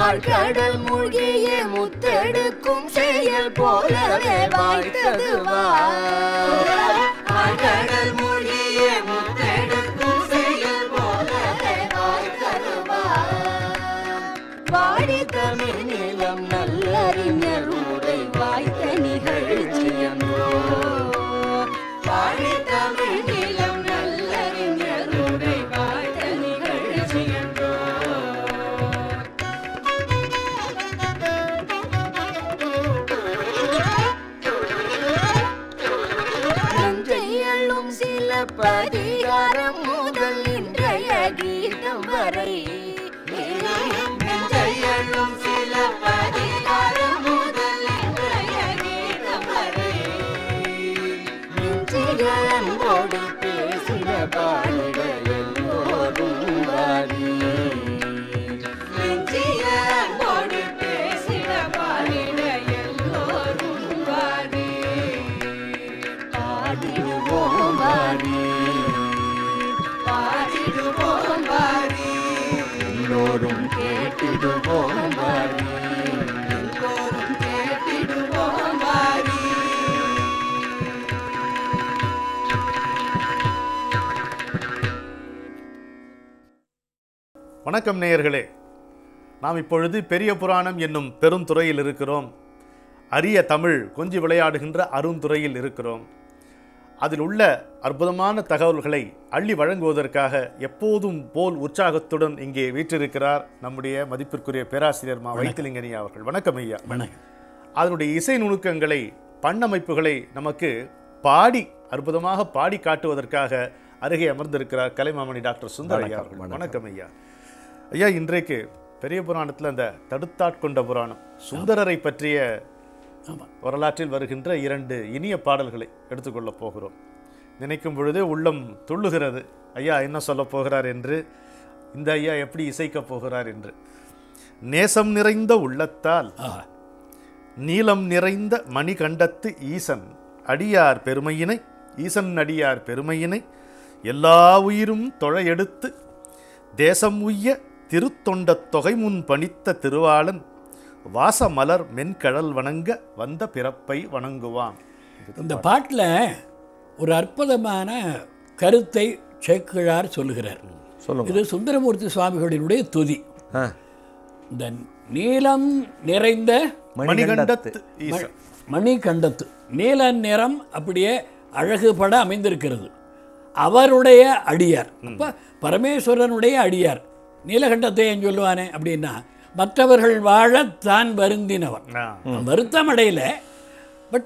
ஆழ்கடல் மூழ்கிய முத்தெடுக்கும் செயல் போலவே வாய்த்தது ஆழ்கடல் மூழ்கிய முத்தெடுக்கும் செயல் போலவே வாய்த்தது வாடி தமிழ் நிலம் நல்லறிஞர் உரை வாய்த்த நிகழ்ச்சியன்றோ வாடி தமிழ் நிலம் நல்லறிஞர் உரை வாய்த்த நிகழ்ச்சியன்றோ நஞ்சையள்ளும் சில பதிகாரம் முதல் இன்றைய கீதம் வரை நஞ்சையள்ளும் சில பதிகாரம் முதல் இன்றைய கீதம் வரை நெஞ்சிகளோடு பேசின பாடிட எல்லோரும் வாரி நெஞ்சிகளோடு பேசின பாடிட எல்லோரும் வாரி பாடிடுவோம் வாரி பாடிடுவோம் வாரி எல்லோரும் கேட்டிடுவோம் வாரி எல்லோரும் கேட்டிடுவோம் வாரி வணக்கம் நேயர்களே நாம் இப்பொழுது பெரிய புராணம் என்னும் பெருந்துறையில் இருக்கிறோம் அரிய தமிழ் கொஞ்சி விளையாடுகின்ற அருந்துறையில் இருக்கிறோம் அதில் உள்ள அற்புதமான தகவல்களை அள்ளி வழங்குவதற்காக எப்போதும் போல் உற்சாகத்துடன் இங்கே வீற்றிருக்கிறார் நம்முடைய மதிப்பிற்குரிய பேராசிரியர் மா வைத்திலிங்கனி அவர்கள் வணக்கம் ஐயா வணக்கம் அதனுடைய இசை நுணுக்கங்களை பண்ணமைப்புகளை நமக்கு பாடி அற்புதமாக பாடி காட்டுவதற்காக அருகே அமர்ந்திருக்கிறார் கலைமாமணி டாக்டர் சுந்தர் ஐயா அவர்கள் வணக்கம் ஐயா ஐயா இன்றைக்கு பெரிய புராணத்தில் அந்த தடுத்தாட்கொண்ட புராணம் சுந்தரரை பற்றிய ஆமாம் வரலாற்றில் வருகின்ற இரண்டு இனிய பாடல்களை எடுத்துக்கொள்ளப் போகிறோம் நினைக்கும் பொழுதே உள்ளம் துள்ளுகிறது ஐயா என்ன சொல்லப் போகிறார் என்று இந்த ஐயா எப்படி இசைக்கப் போகிறார் என்று நேசம் நிறைந்த உள்ளத்தால் ஆஹா நீலம் நிறைந்த மணிகண்டத்து ஈசன் அடியார் பெருமையினை ஈசன் அடியார் பெருமையினை எல்லா உயிரும் தொழ எடுத்து தேசம் உய்ய திருத்தொண்ட தொகை முன் பணித்த திருவாளன் வாசமலர் மென்கழல் வணங்க வந்த பிறப்பை வணங்குவான் இந்த பாட்டில் ஒரு அற்புதமான கருத்தை சேக்கிழார் சொல்லுகிறார் சொல்லுங்க இது சுந்தரமூர்த்தி சுவாமிகளினுடைய துதி ஆ. இந்த நீலம் நிறைந்த மணிகண்டத்து ஈசன் மணிகண்டத்து நீல நிறம் அப்படியே அழகுபட அமைந்திருக்கிறது அவருடைய அடியார் அப்போ பரமேஸ்வரனுடைய அடியார் நீலகண்டத்தை ஏன் சொல்லுவானே அப்படின்னா மற்றவர்கள் வாழ தான் வருந்தினவர் ஆ, அவன் வருத்தம் அடையல பட்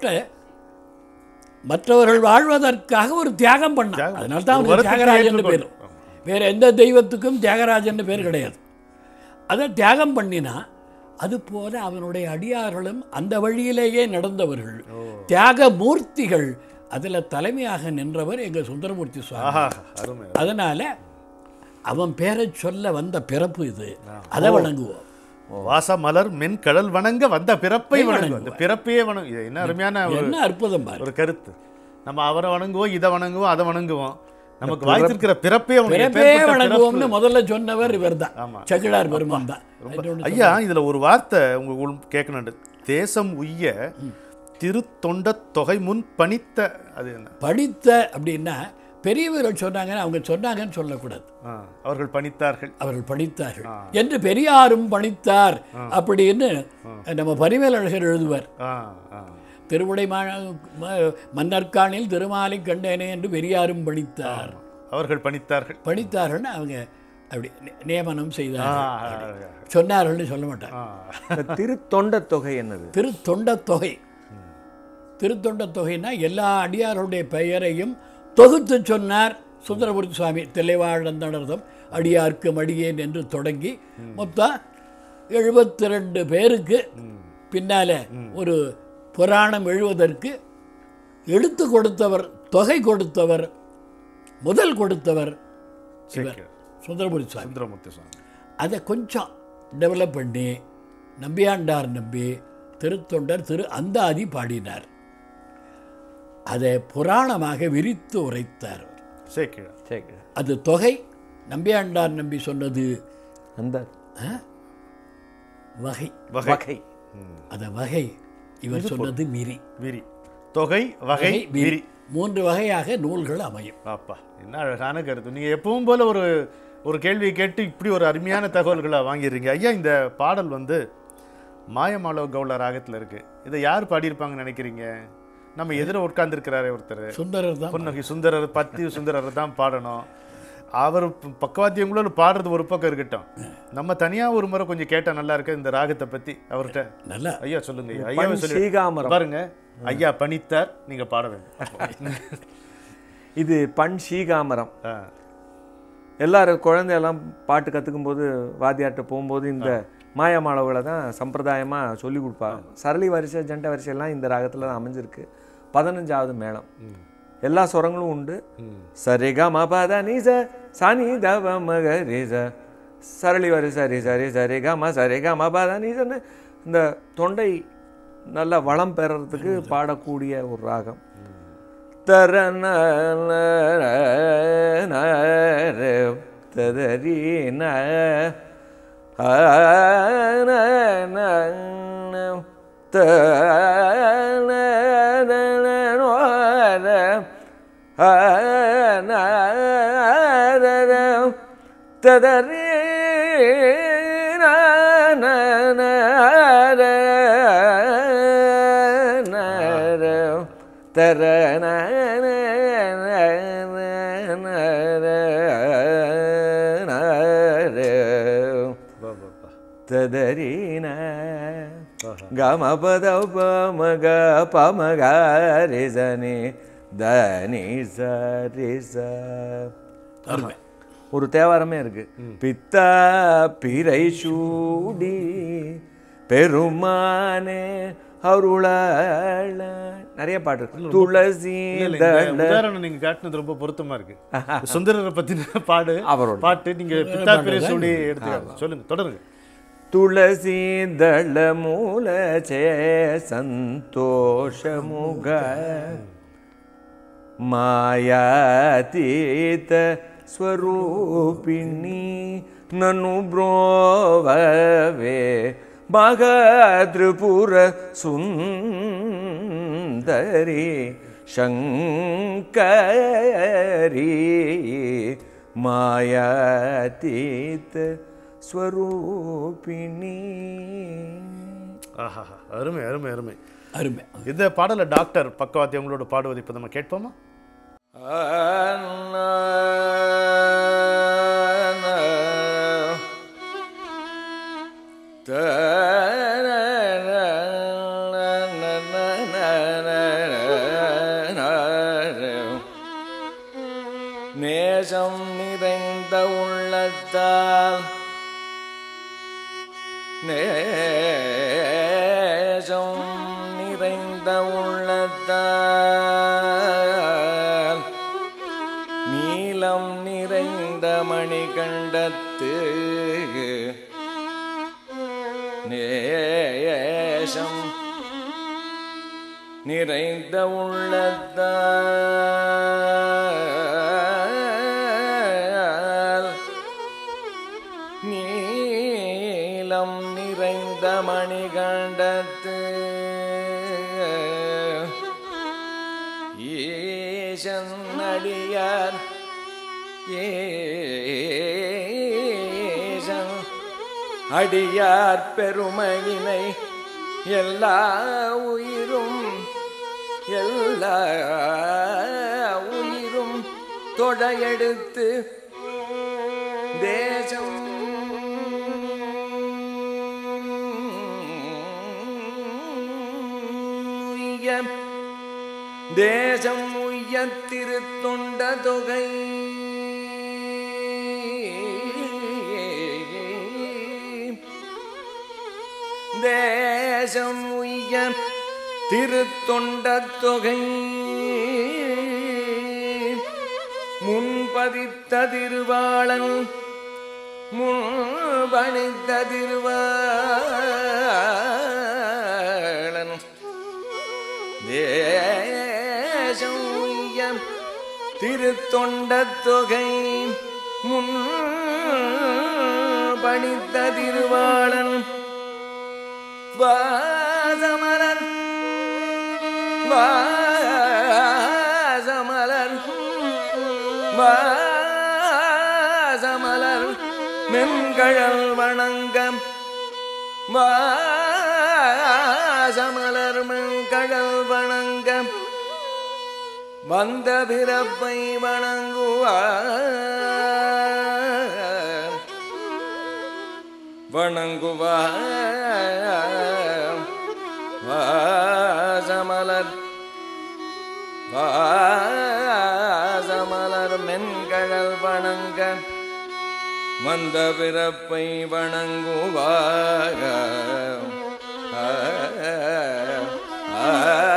மற்றவர்கள் வாழ்வதற்காக ஒரு தியாகம் பண்ணான் தியாகம். அதனால தான் ஒரு அவனுக்கு வருத்தத்தை தியாகராஜன் பேர் ஏற்றுக்கொண்டு. வேற எந்த தெய்வத்துக்கும் தியாகராஜன் பேர் கிடையாது அதை தியாகம் பண்ணினா அது போல அவனுடைய அடியார்களும் அந்த வழியிலேயே நடந்தவர்கள் தியாக மூர்த்திகள் அதில் தலைமையாக நின்றவர் எங்கள் சுந்தரமூர்த்தி சுவாமி ஆஹா அருமை அதனால அவன் பேரை சொல்ல வந்த பிறப்பு இது அதை வழங்குவோம் வாசமலர் மென்கடல் வணங்க வந்த பிறப்பை வணங்கும் வணங்குவார். இந்த பிறப்பையே வணங்கும் இது என்ன அருமையான ஒரு என்ன அற்புதம் பாரு ஒரு கருத்து நம்ம அவரை வணங்குவோம் இதை வணங்குவோம் அதை வணங்குவோம் நமக்கு வாய்த்திருக்கிற பிறப்பே அவனுக்கு பிறப்பே எப்பேற்பட்ட வணங்குவோம்னு பிறப்பு. முதல்ல சொன்னவர் இவர்தான் ஆமா. சகிழார் பெருமான் தான் இன்னொன்னு ஐயா இதுல ஒரு வார்த்தை உங்களுக்கு கேட்கணும் தேசம் உய்ய திருத்தொண்ட தொகை முன் பணித்த அது என்ன படித்த அப்படின்னா பெரியவர்கள் சொன்னாங்கன்னு அவங்க சொன்னாங்கன்னு சொல்லக்கூடாது ஆ, அவர்கள் பணித்தார்கள் அவர்கள் படித்தார்கள் என்று பெரியாரும் பணித்தார் அப்படின்னு நம்ம பரிமேலழகர் எழுதுவார் ஆ, ஆ. திருவுடை மா ம- மன்னர்காணில் திருமாலை கண்டேனே என்று பெரியாரும் பணித்தார் அவர்கள் பணித்தார்கள் பணித்தார்கள்னு அவங்க அப்படி நி- நியமனம் ஆ, செய்தார்கள் சொன்னார்கள்னு சொல்ல மாட்டாங்க ஆ. இந்த திருத்தொண்ட தொகை என்னது திருத்தொண்ட தொகை திருத்தொண்ட தொகைனா எல்லா அடியாருடைய பெயரையும் தொகுத்து சொன்னார் சுந்தரமூர்த்தி சுவாமி தில்லைவாழந்தனர்தம் அடியார்க்கு மடியேன் என்று தொடங்கி மொத்தம் எழுபத்தி ரெண்டு பேருக்கு பின்னால ஒரு புராணம் எழுவதற்கு எடுத்து கொடுத்தவர் தொகை கொடுத்தவர் முதல் கொடுத்தவர் இவர் சரி. சுந்தரமூர்த்தி சுவாமி சுந்தரமூர்த்தி சுவாமி அதை கொஞ்சம் டெவலப் பண்ணி நம்பியாண்டார் நம்பி திருத்தொண்டர் திரு அந்தாதி பாடினார் அதை புராணமாக விரித்து உரைத்தார் அவர். சரி சரி அது தொகை நம்பியாண்டார் நம்பி சொன்னது அந்த வகை வகை வகை அந்த வகை இவர் சொன்னது மிரி விரி தொகை வகை விரி மூன்று வகையாக நூல்கள் அமையும் அப்பா என்ன அழகான கருத்து நீங்க எப்பவும் போல ஒரு ஒரு கேள்வியை கேட்டு இப்படி ஒரு அருமையான தகவல்களை வாங்கிடுறீங்க ஐயா இந்த பாடல் வந்து மாயமாளவ கவுள ராகத்துல இருக்கு இதை யார் பாடியிருப்பாங்கன்னு நினைக்கிறீங்க நம்ம எதிர உட்கார்ந்துருக்கிறாரே ஒருத்தர் சுந்தரர் தான் புன்னகை சுந்தரர் பத்தி சுந்தரர் தான் பாடணும் அவர் பக்கவாத்தியங்களோட பாடுறது ஒரு பக்கம் இருக்கட்டும் நம்ம தனியா ஒரு முறை கொஞ்சம் கேட்டா நல்லா இருக்கு இந்த ராகத்தை பத்தி அவர்கிட்ட நல்லா ஐயா சொல்லுங்க ஐயா ஐயாவை பண் சொல்லி சீகாமரம். பாருங்க ஐயா பணித்தார் நீங்க பாட வேண்டும் இது பண் சீகாமரம் ஆ, எல்லாரும் குழந்தையெல்லாம் பாட்டு கற்றுக்கும் போது வாத்தியார்ட்ட போகும்போது இந்த மாயமாளவுகளை தான் சம்பிரதாயமாக சொல்லி கொடுப்பாங்க சரளி வரிசை ஜண்ட வரிசையெல்லாம் இந்த ராகத்தில் தான் அமைஞ்சிருக்கு பதினஞ்சாவது மேளம் எல்லா சுரங்களும் உண்டு சரிக மபத நிச சனி தவ மக ரிச சரளி வரிசை ரி சரி சரி கம சரி கம பத நிசன்னு இந்த தொண்டை நல்ல வளம் பெறறதுக்கு பாடக்கூடிய ஒரு ராகம் தரன ததரீன பா, பா, பா. ததரீன கமபத பமக பமக ரிசனி தனி சரிச அருமை ஒரு தேவாரமே இருக்கு பித்தா பிறை சூடி பெருமானே அருளாள நிறைய பாட்டு இருக்கு துளசி இல்ல, இல்ல, இந்த உதாரணம் நீங்க காட்டுனது ரொம்ப பொருத்தமா இருக்கு சுந்தரரை பத்தின பாடு அவரோட. பாட்டு நீங்க பித்தா பிரேசோடி எடுத்துக்காங்க சொல்லுங்க தொடருங்க ತುಳಸಿ ದಳ ಮೂಲ ಚೇ ಸಂತೋಷ ಮುಗ ಮಾಯಾತೀತ ಸ್ವರೂಪಿಣಿ ನನು ಬ್ರೋವವೇ ಮಗ ತ್ರಿಪುರ ಸುಂದರಿ ಶಂಕರಿ ಮಾಯಾತೀತ ஸ்வரூபிணி ஆஹா அருமை அருமை அருமை அருமை இந்த பாடலை டாக்டர் பக்கவாத்தி அவங்களோட பாடுவது இப்போ நம்ம கேட்போமா நேசம் நிறைந்த உள்ளத்தால் நேசம் நிறைந்த உள்ளத்தால் நீலம் நிறைந்த மணிகண்டத்து நேசம் நிறைந்த உள்ளத்தால் நீலம் நிறைந்த மணிகண்டத்து ஈசன் அடியார் ஏசன் அடியார் பெருமையினை எல்லா உயிரும் எல்லா உயிரும் தொடையெடுத்து தேசம் உய்ய தேசம் உய்ய திருத்தொண்ட தொகை தேசம் உய்ய திருத்தொண்ட தொகை முன்பதித்த திருவாளன் முன்பணித்த திருவாளன் தேசம் உய்ய திருத்தொண்ட தொகை முன் பணித்த திருவாளன் வாசமலர் வாசமலர் வாசமலர் மென்கழல் வணங்கம் வாசமலர் மென்கழல் வணங்கம் வந்த பிறப்பை வணங்குவார் வணங்குவார் வாசமலர் வாசமலர் மென்கழல் வணங்க வந்த பிறப்பை வணங்குவார் ஆ, ஆ,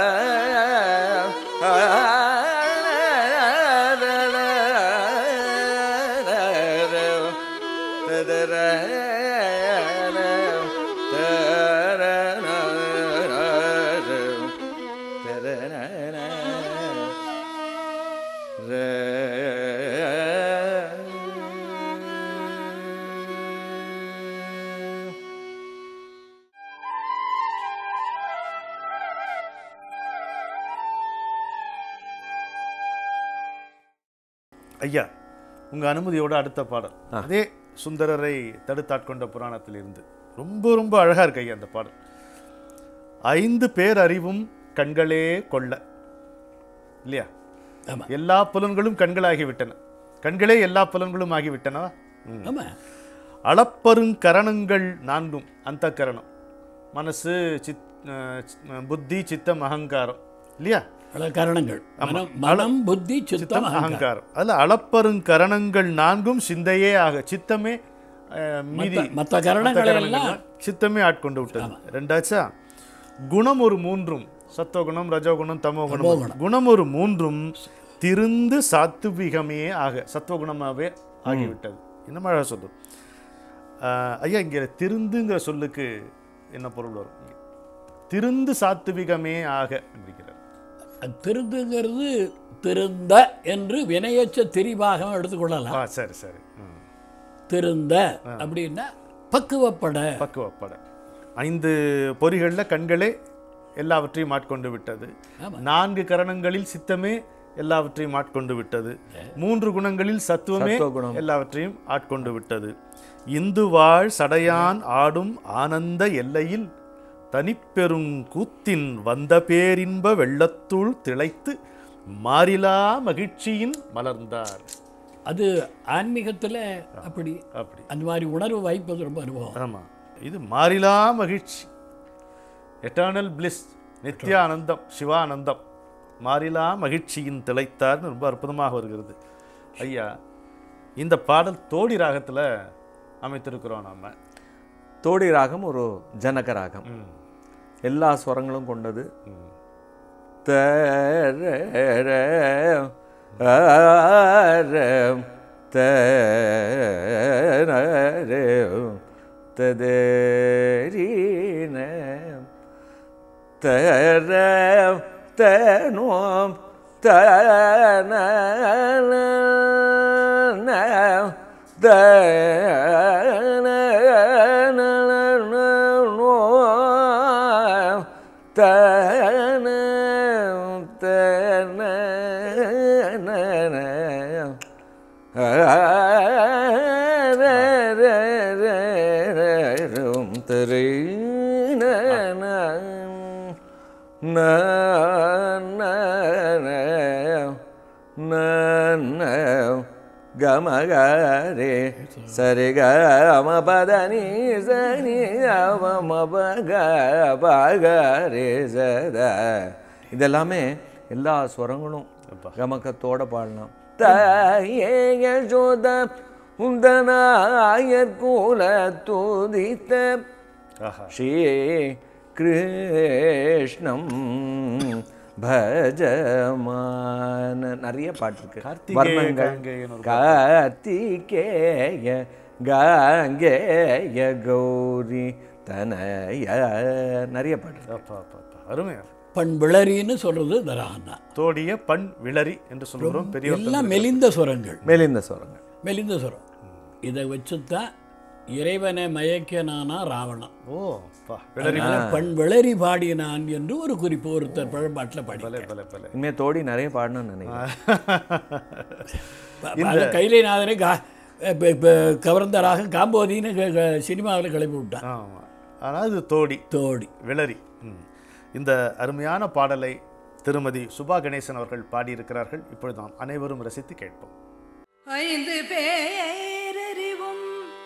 ஆ, ஐயா உங்க அனுமதியோட அடுத்த பாடல் அதே சுந்தரரை தடுத்தாட்கொண்ட புராணத்தில் இருந்து ரொம்ப ரொம்ப அழகா இருக்கு ஐயா அந்த பாடல் ஐந்து பேர் அறிவும் கண்களே கொள்ள இல்லையா ஆமா எல்லா புலன்களும் கண்களாகிவிட்டன கண்களே எல்லா புலன்களும் ஆகிவிட்டனவா ம். ஆமா அளப்பருங்கரணங்கள் நான்கும் அந்த கரணம் மனசு சித் அஹ் சி- புத்தி சித்தம் அகங்காரம் இல்லையா பல காரணங்கள் மனம் மனம் புத்தி சித்தம் சித்தம் அகங்காரம் அகங்காரம் அதுல அளப்பருங்கரணங்கள் நான்கும் சிந்தையே ஆக சித்தமே அஹ், மீதி மத்த- மத்த மத்த கரணங்களை கரணங்கள் எல்லாம் எல்லாம் சித்தமே ஆட்கொண்டு விட்டது ரெண்டாச்சா குணம் ஒரு மூன்றும் சத்துவகுணம் ரஜோகுணம் தமோகுணம் தமோகுணம். குணம் ஒரு மூன்றும் திருந்து சாத்துவிகமே ஆக சத்துவகுணமாகவே ஆகிவிட்டது என்ன அழகா சொல்லும் ஆஹ், ஐயா இங்க திருந்துங்கிற சொல்லுக்கு என்ன பொருள் வரும் இங்க? திருந்து சாத்துவிகமே ஆக அப்படிங்கிறார் திருந்துங்கிறது திருந்த என்று வினையச்ச திரிபாகம் எடுத்துக்கொள்ளலாம் ஆ சரி சரி ம். திருந்த அப்படின்னா பக்குவப்பட பக்குவப்பட ஐந்து பொறிகளில் கண்களே எல்லாவற்றையும் ஆட்கொண்டு விட்டது ஆமா. நான்கு கரணங்களில் சித்தமே எல்லாவற்றையும் ஆட்கொண்டு விட்டது மூன்று குணங்களில் சத்துவமே சத்துவகுணம். எல்லாவற்றையும் ஆட்கொண்டு விட்டது இந்து வாழ் சடையான் ஆடும் ஆனந்த எல்லையில் தனிப்பெருங் கூத்தின் வந்த பேரின்ப வெள்ளத்துள் திளைத்து மாறிலா மகிழ்ச்சியின் மலர்ந்தார் அது ஆன்மீகத்துல அப்படி அப்படி அந்த மாதிரி உணர்வு வைப்பது ரொம்ப அனுபவம் ஆமா இது மாறிலா மகிழ்ச்சி எட்டர்னல் பிளிஸ் நித்யானந்தம் சிவானந்தம் மாறிலா மகிழ்ச்சியின் திளைத்தார்னு ரொம்ப அற்புதமாக வருகிறது ஐயா இந்த பாடல் தோடி ராகத்துல அமைத்திருக்கிறோம் நாம தோடி ராகம் ஒரு ஜனக ராகம் ம், எல்லா ஸ்வரங்களும் கொண்டது ம். தர ஆரம் தரரும் ததரீன தரம் தனோம் தன தன தன தரை கமகரே சரி கம பதனி சனி அவம பக பகரே சத இதெல்லாமே எல்லா ஸ்வரங்களும் கமக்கத்தோட பாடலாம் தாயே யசோத உந்தனாயர் கூல துதித்த ஆஹா ஸ்ரீ கிருஷ்ணம் பஜமான நிறைய பாட்டு இருக்கு கார்த்திகேய வர்ணங்கள். காங்கேயன்னு ஒரு கார்த்திகேய காங்கேய கௌரி தனய நிறைய பாட்டு இருக்கு. அப்பா அப்பா அப்பா அருமையா பண் விளரின்னு சொல்றது இந்த ராகம் தான் தோடிய பண் விளரி என்று சொல்கிறோம் பெரிய எல்லாம் மெலிந்த சுரங்கள் மேலிந்த ஸ்வரங்கள் மெலிந்த சுரம் இதை வச்சு தான் இறைவனை மயக்கினானா ராவணன் ஓ பா விளரி அதனால பண் விளரி பாடினான் என்று ஒரு குறிப்பு ஒருத்தர் பழம்பாட்டில் பாடி பலே பலே பலே இனிமே தோடி நிறைய பாடணும்னு நினைக்கிறேன் அது கைலைநாதனை கா இப்ப- இப்ப கவர்ந்தராக காம்போதின்னு சினிமாவில் கிளப்பி விட்டான் ஆமாம் ஆனால் இது தோடி தோடி விளரி ம். இந்த அருமையான பாடலை திருமதி சுபா கணேசன் அவர்கள் பாடியிருக்கிறார்கள் இப்பொழுது நாம் அனைவரும் ரசித்து கேட்போம் ஐந்து பேரறிவும்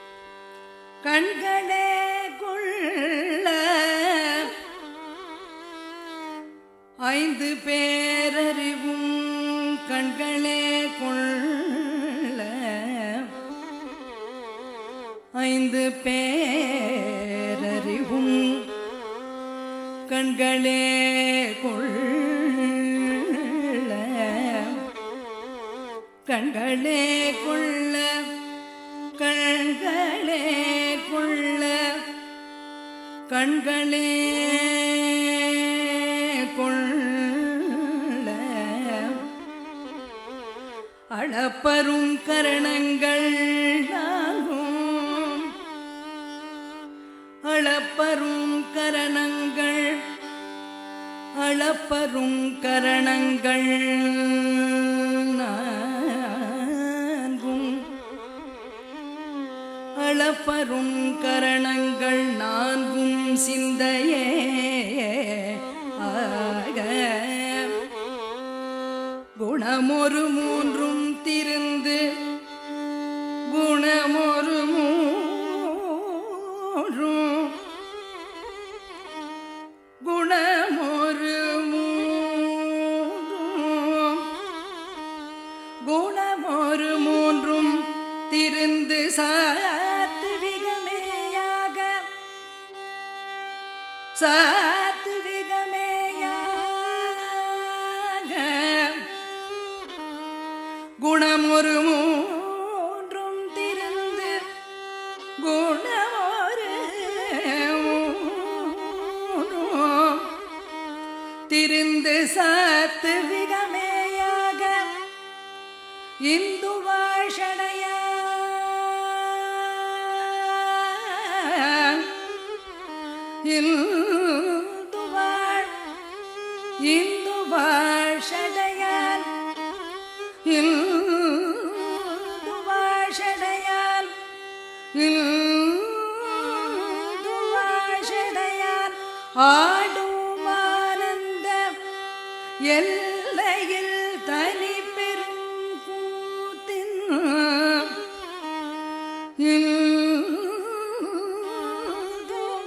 கண்களே கொள்ள ஐந்து பேரறிவும் கண்களே கொள்ள ஐந்து பேரறிவும் கண்களே கொள்ள கண்களே கொள்ள கண்களே கொள்ள கண்களே கொள்ள அளப்பரும் கரணங்கள் நான்கும் அளப்பரும் கரணங்கள் அளப்பரும் கரணங்கள் நான்கும் அளப்பரும் கரணங்கள் நான்கும் சிந்தையே ஆக குணமொரு மூன்றும் திருந்து குணமொரு மூன்றும் குணமொரு மூன்றும் குணமொரு மூன்றும் திருந்து சாத்விகமேயாக சாத்விகமேயாக குணமொரு மூன்றும் திருந்து குணமொரு மூன்றும் திருந்து சாத்விகமேயாக இந்து வாஷணைய இந்து வாழ் இந்து வாஷடையால் இந்து வாஷடையால் இந்து வாஷடையால் ஆடும் ஆனந்த எல்லையில் தனி பெரும் கூத்தின் இல்தும்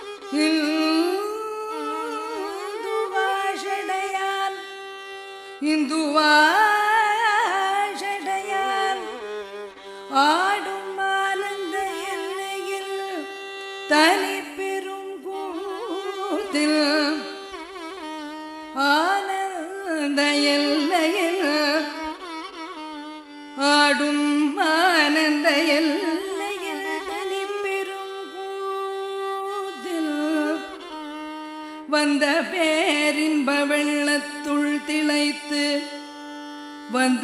இல்து வாஷடையால் இந்து வாஷடையால் ஆடும் ஆனந்த எல்லையில் தனி பெரும் கூத்தில் ஆனந்த எல்லையில் ஆடும் ஆனந்த எல்லையில் தனி பெரும் கூத்தில் வந்த பேரின்ப வெள்ளத்துள் திளைத்து வந்த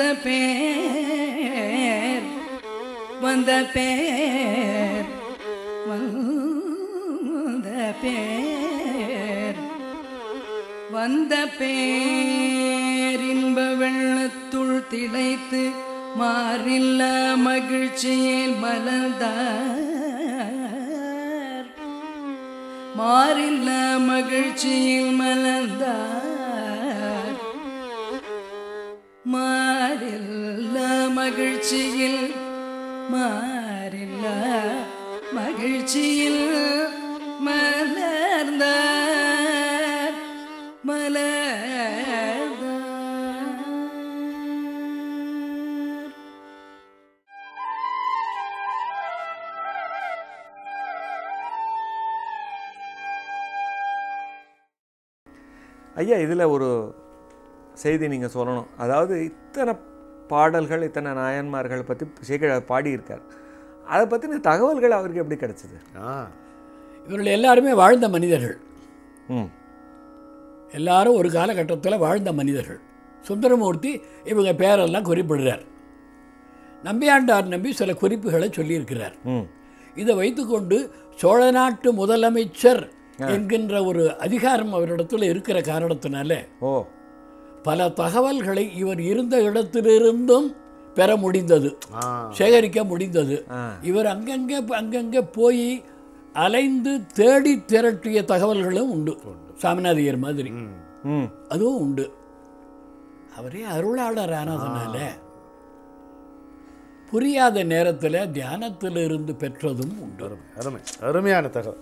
பேர் வந்த பேர் வந்த பேர் வந்த பேரின்ப வெள்ளத்துள் திளைத்து மாறில்ல மகிழ்ச்சியில் மலர்ந்தார் மாறில்ல மகிழ்ச்சியில் மலர்ந்தார் மாறில்ல மகிழ்ச்சியில் மாறில்ல மகிழ்ச்சியில் மலர்ந்தார் மலர்ந்தார் ஐயா இதில் ஒரு செய்தி நீங்கள் சொல்லணும் அதாவது இத்தனை பாடல்கள் இத்தனை நாயன்மார்கள் பற்றி சேகர் பாடியிருக்கார் அதை பற்றின தகவல்கள் அவருக்கு எப்படி கிடைச்சது ஆ இவர்கள் எல்லாருமே வாழ்ந்த மனிதர்கள் ம் எல்லாரும் ஒரு காலகட்டத்தில் வாழ்ந்த மனிதர்கள் சுந்தரமூர்த்தி இவங்க பேரெல்லாம் குறிப்பிடுறார் நம்பியாண்டார் நம்பி சில குறிப்புகளை சொல்லியிருக்கிறார் ம் இதை வைத்துக்கொண்டு சோழ நாட்டு முதலமைச்சர் என்கின்ற ஒரு அதிகாரம் அவரிடத்தில் இருக்கிற காரணத்தினால ஓ பல தகவல்களை இவர் இருந்த இடத்திலிருந்தும் பெற முடிந்தது ஆ சேகரிக்க முடிந்தது ஆ. இவர் அங்கங்கே அங்கங்கே போய் அலைந்து தேடி திரட்டிய தகவல்களும் உண்டு சாமிநாதையர் மாதிரி ம் ம் அதுவும் உண்டு அவரே அருளாளர் ஆனதுனால புரியாத நேரத்தில் தியானத்தில் இருந்து பெற்றதும் உண்டு அருமை அருமை அருமையான தகவல்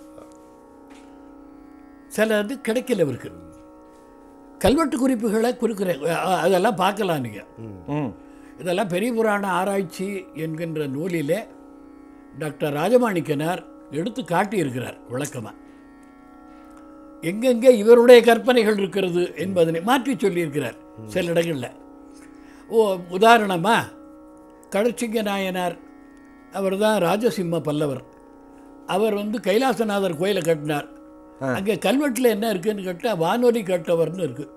சிலது கிடைக்கல இவருக்கு கல்வெட்டு குறிப்புகளை குறிக்கிற அ- அதெல்லாம் பார்க்கலாம் நீங்கள் ம் இதெல்லாம் பெரிய புராண ஆராய்ச்சி என்கின்ற நூலிலே டாக்டர் ராஜமாணிக்கனார் எடுத்து காட்டியிருக்கிறார் விளக்கமாக எங்கெங்கே இவருடைய கற்பனைகள் இருக்கிறது என்பதனை மாற்றி சொல்லியிருக்கிறார் சில இடங்களில் ஓ உதாரணமாக கடச்சிங்க நாயனார் அவர் தான் ராஜசிம்ம பல்லவர் அவர் வந்து கைலாசநாதர் கோயிலை கட்டினார் அங்கே கல்வெட்டில் என்ன இருக்குன்னு கேட்டால் வானொலி கேட்டவர்னு இருக்கு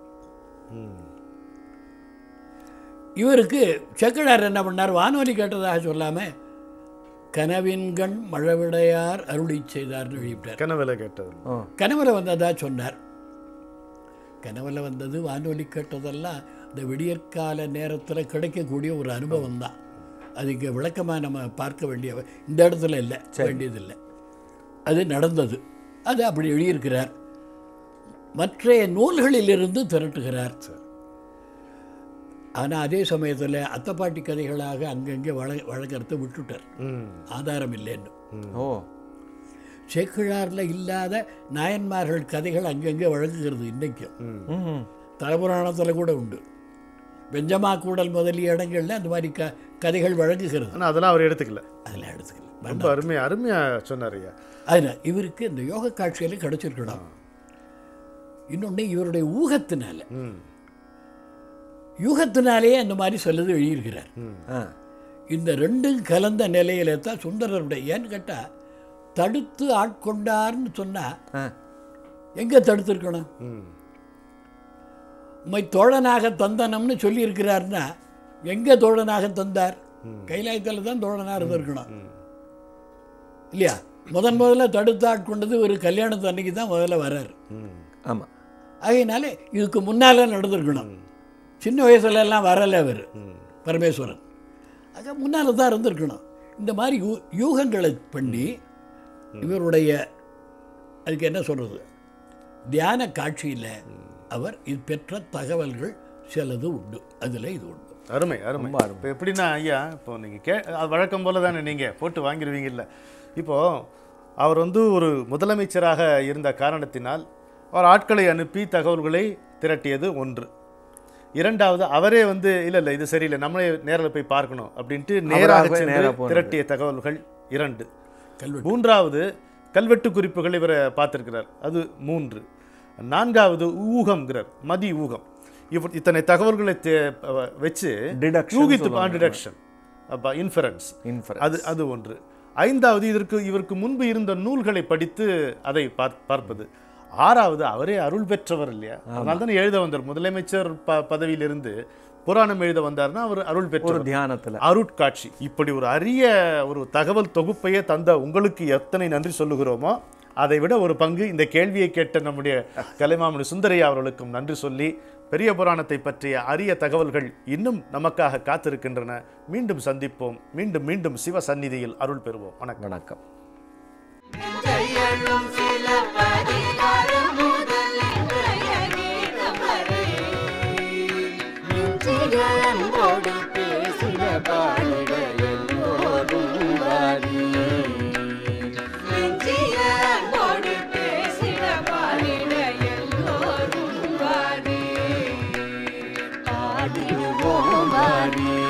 இவருக்கு செக்கடார் என்ன பண்ணார் வானொலி கேட்டதாக சொல்லாமல் கனவின்கண் மழவிடையார் அருளி செய்தார்னு எழுதிவிட்டார் கனவுல கேட்டது ஓ கனவுல வந்ததா சொன்னார் கனவுல வந்தது வானொலி கேட்டதெல்லாம் இந்த விடியற்கால நேரத்தில் கிடைக்கக்கூடிய ஒரு அனுபவம் தான் அது இங்கே விளக்கமாக நம்ம பார்க்க வேண்டிய இந்த இடத்துல இல்லை வேண்டியதில்லை அது நடந்தது அது அப்படி எழுதியிருக்கிறார் மற்ற நூல்களிலிருந்து திரட்டுகிறார் ஆனால் அதே சமயத்தில் அத்தப்பாட்டி கதைகளாக அங்கங்கே வழ வழக்கத்தை விட்டுட்டார் ம் ஆதாரம் இல்லைன்னு ஓ சேக்கிழாரில் இல்லாத நாயன்மார்கள் கதைகள் அங்கங்கே வழங்குகிறது இன்றைக்கும் ம் தலபுராணத்தில் கூட உண்டு வெஞ்சமா கூடல் முதலிய இடங்கள்ல அந்த மாதிரி க கதைகள் வழங்குகிறது ஆனால் அதெல்லாம் அவர் எடுத்துக்கல அதில் எடுத்துக்கல ரொம்ப அருமையா அருமையா சொன்னார் ஐயா அதனால் இவருக்கு இந்த யோக காட்சியில் கிடைச்சிருக்கணும் இன்னொன்று இவருடைய ஊகத்தினால ம் யூகத்தினாலேயே அந்த மாதிரி சொல்லுது எழுதியிருக்கிறார் ஆ இந்த ரெண்டும் கலந்த நிலையில தான் சுந்தரருடைய ஏன்னு கேட்டால் தடுத்து ஆட்கொண்டார்னு சொன்னால் ஆ எங்கே தடுத்திருக்கணும் ம் உம்மை தோழனாக தந்தனம்னு சொல்லியிருக்கிறார்னா எங்கே தோழனாக தந்தார் கைலாயத்தில் தான் தோழனாக இருந்திருக்கணும் இல்லையா முதன் முதல்ல தடுத்து ஆட்கொண்டது ஒரு கல்யாணத்து அன்னைக்கு தான் முதல்ல வர்றார் ம் ஆமாம் ஆகையினால இதுக்கு முன்னால நடந்திருக்கணும் சின்ன வயசுல எல்லாம் வரலை அவர் பரமேஸ்வரன் ஆக முன்னால தான் இருந்திருக்கணும் இந்த மாதிரி யூ யூகங்களை பண்ணி இவருடைய அதுக்கு என்ன சொல்றது தியான காட்சியில் அவர் இது பெற்ற தகவல்கள் சிலது உண்டு அதில் இது உண்டு அருமை அருமை இப்போ எப்படின்னா ஐயா இப்போ நீங்கள் கே அது வழக்கம் போல தானே நீங்கள் போட்டு வாங்கிடுவீங்கல்ல இப்போது அவர் வந்து ஒரு முதலமைச்சராக இருந்த காரணத்தினால் அவர் ஆட்களை அனுப்பி தகவல்களை திரட்டியது ஒன்று இரண்டாவது அவரே வந்து இல்லை இல்லை இது சரியில்லை நம்மளே நேரில் போய் பார்க்கணும் அப்படின்ட்டு நேராக அவராகவே சென்று நேரா போனது. திரட்டிய தகவல்கள் இரண்டு கல்வெட்டு மூன்றாவது கல்வெட்டு குறிப்புகள் இவரை பார்த்திருக்கிறார் அது மூன்று நான்காவது ஊகம்ங்கிறார் மதி ஊகம் இவர் இத்தனை தகவல்களை தே- அவ- வச்சு Deduction யூகித்து சொல்லுவாங்க. டிடக்ஷன் அப்போ இன்ஃபரன்ஸ் இன்ஃபர் அது அது ஒன்று ஐந்தாவது இதற்கு இவருக்கு முன்பு இருந்த நூல்களை படித்து அதை பார்- பார்ப்பது ஆறாவது அவரே அருள் பெற்றவர் இல்லையா அதனால தானே எழுத வந்தார் முதலமைச்சர் ப பதவியிலிருந்து புராணம் எழுத வந்தார்னா அவர் அருள் ஒரு பெற்றவர் தியானத்தில் அருட்காட்சி இப்படி ஒரு அரிய ஒரு தகவல் தொகுப்பையே தந்த உங்களுக்கு எத்தனை நன்றி சொல்லுகிறோமோ அதை விட ஒரு பங்கு இந்த கேள்வியை கேட்ட நம்முடைய கலைமாமணி சுந்தரையா அவர்களுக்கும் நன்றி சொல்லி பெரிய புராணத்தை பற்றிய அரிய தகவல்கள் இன்னும் நமக்காக காத்திருக்கின்றன மீண்டும் சந்திப்போம் மீண்டும் மீண்டும் சிவ சந்நிதியில் அருள் பெறுவோம் வணக்கம் வணக்கம் கையளும் சில பரிகாரம் முதல் இன்றைய கீதம் வரை நெஞ்சிலன்போடு பேசின பாடிட எல்லோரும் வாரி நெஞ்சிலன்போடு பேசின பாடிட எல்லோரும் வாரி பாடிடுவோம் வாரி